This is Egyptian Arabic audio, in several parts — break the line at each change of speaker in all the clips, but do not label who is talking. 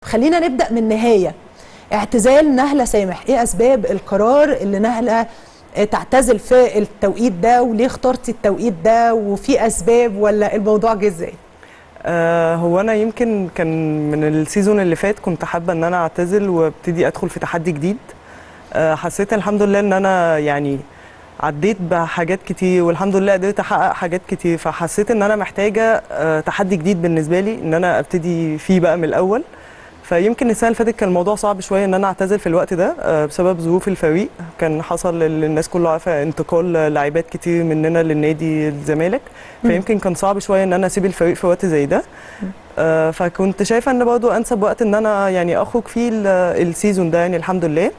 خلينا نبدا من النهايه اعتزال نهله سامح ايه اسباب القرار اللي نهله تعتزل في التوقيت ده وليه اخترتي التوقيت ده وفي اسباب ولا الموضوع جه ازاي
آه هو انا يمكن كان من السيزون اللي فات كنت حابه ان انا اعتزل وابتدي ادخل في تحدي جديد آه حسيت الحمد لله ان انا يعني عديت بحاجات كتير والحمد لله قدرت احقق حاجات كتير فحسيت ان انا محتاجه آه تحدي جديد بالنسبه لي ان انا ابتدي فيه بقى من الاول فيمكن السنه اللي فاتت كان الموضوع صعب شويه ان انا اعتزل في الوقت ده آه، بسبب ظروف الفريق كان حصل اللي الناس كلها عارفه انتقال لاعبات كتير مننا للنادي الزمالك فيمكن كان صعب شويه ان انا اسيب الفريق في وقت زي ده آه، فكنت شايفه ان برضه انسب وقت ان انا يعني اخرج فيه ال- السيزون ده يعني الحمد لله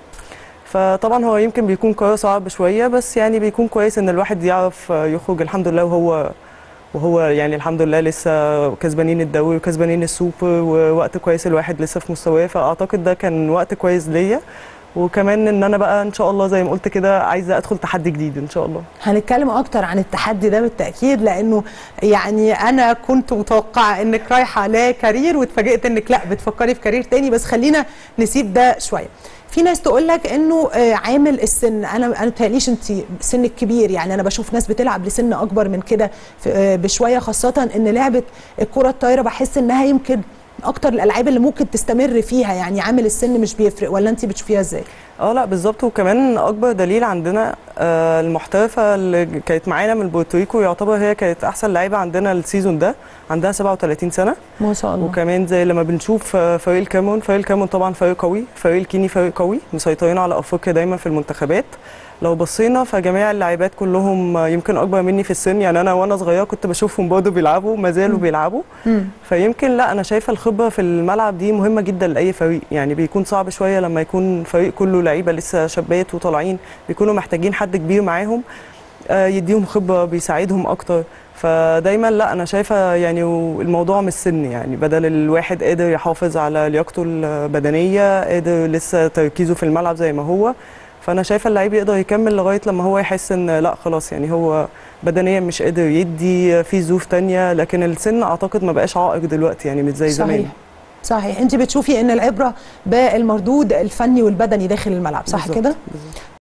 فطبعا هو يمكن بيكون قرار صعب شويه بس يعني بيكون كويس ان الواحد يعرف آه، يخرج الحمد لله وهو وهو يعني الحمد لله لسه كسبانين الدوري وكسبانين السوبر ووقت كويس الواحد لسه في مستواه فاعتقد ده كان وقت كويس ليا وكمان ان انا بقى ان شاء الله زي ما قلت كده عايزه ادخل تحدي جديد ان شاء الله
هنتكلم اكتر عن التحدي ده بالتاكيد لانه يعني انا كنت متوقعه انك رايحه لكارير واتفاجئت انك لا بتفكري في كارير تاني بس خلينا نسيب ده شويه في ناس تقول لك انه آه، عامل السن انا انا متهيأليش انت سنك كبير يعني انا بشوف ناس بتلعب لسن اكبر من كده في- آه، بشويه خاصه ان لعبه الكره الطايره بحس انها يمكن اكتر الالعاب اللي ممكن تستمر فيها يعني عامل السن مش بيفرق ولا انت بتشوفيها ازاي
اه لا بالظبط وكمان اكبر دليل عندنا آه، المحترفه اللي كانت معانا من بورتوريكو يعتبر هي كانت احسن لعيبه عندنا السيزون ده عندها 37 سنه
ما شاء الله
وكمان زي لما بنشوف آه، فريق الكاميرون فريق الكاميرون طبعا فريق قوي فريق الكيني فريق قوي مسيطرين على افريقيا دايما في المنتخبات لو بصينا فجميع اللاعبات كلهم آه، يمكن اكبر مني في السن يعني انا وانا صغيره كنت بشوفهم برضه بيلعبوا ما زالوا بيلعبوا
مم.
فيمكن لا انا شايفه الخبره في الملعب دي مهمه جدا لاي فريق يعني بيكون صعب شويه لما يكون فريق كله لعيبه لسه شابات وطالعين بيكونوا محتاجين حد كبير معاهم آه، يديهم خبره بيساعدهم اكتر فدايما لا انا شايفه يعني الموضوع مش سن يعني بدل الواحد قادر يحافظ على لياقته البدنيه قادر لسه تركيزه في الملعب زي ما هو فانا شايفه اللعيب يقدر يكمل لغايه لما هو يحس ان لا خلاص يعني هو بدنيا مش قادر يدي في ظروف تانية لكن السن اعتقد ما بقاش عائق دلوقتي يعني مش زي زمان
صحيح صحيح انت بتشوفي ان العبره بالمردود الفني والبدني داخل الملعب صح
بالظبط،
كده
بالظبط.